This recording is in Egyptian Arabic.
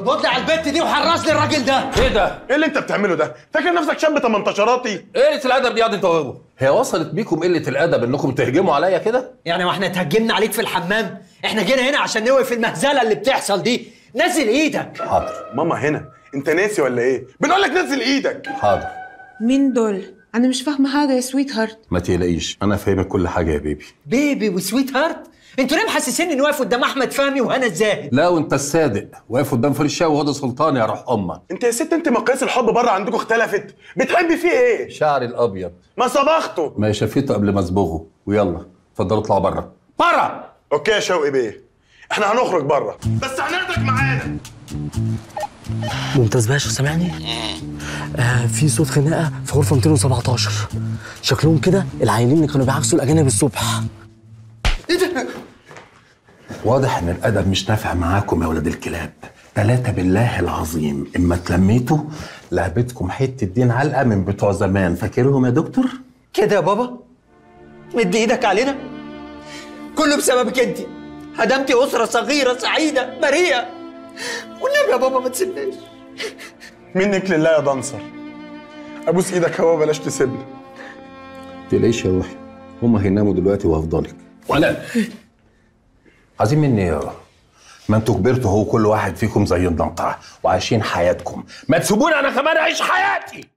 اقبض لي على البت دي وحرص لي الراجل ده ايه ده؟ ايه اللي انت بتعمله ده فاكر نفسك شاب 18 ايه قله الادب دي يا انت وهو؟ هي وصلت بيكم قله الادب انكم تهجموا عليا كده؟ يعني واحنا اتهجمنا عليك في الحمام احنا جينا هنا عشان نوقف المهزله اللي بتحصل دي نزل ايدك حاضر ماما هنا انت ناسي ولا ايه بنقول لك نزل ايدك حاضر مين دول؟ أنا مش فاهمة حاجة يا سويت هارت ما تقلقيش انا فاهمك كل حاجه يا بيبي بيبي وسويت هارت انتوا ليه محسسيني اني واقف قدام احمد فهمي وهنا الزاهد لا وانت الصادق واقف قدام فريد الشاوي وهدى سلطان يا روح امك انت يا ست انت مقاييس الحب بره عندكم اختلفت بتحبي فيه ايه شعري الابيض ما صبغته ما شفيته قبل ما اصبغه ويلا اتفضلوا اطلعوا بره بره اوكي يا شوقي بيه احنا هنخرج بره بس هناخدك معانا ممتاز باشا سامعني؟ آه في صوت خناقه في غرفه 217 شكلهم كده العيانين اللي كانوا بيعكسوا الاجانب الصبح واضح ان الادب مش نافع معاكم يا ولاد الكلاب ثلاثة بالله العظيم اما اتلميتوا لعبتكم حتة دين علقة من بتوع زمان فاكرهم يا دكتور؟ كده يا بابا مد ايدك علينا كله بسببك انت هدمتي اسره صغيره سعيده بريئه والنبي يا بابا ما تسيبناش منك لله يا دنصر ابوس ايدك هو بلاش تسيبنا تلاقيش يا روحي هما هيناموا دلوقتي وافضلك ولا عايزين مني ايه ما انتوا كبرتوا هو كل واحد فيكم زي النقرة وعايشين حياتكم ما تسيبوني انا كمان اعيش حياتي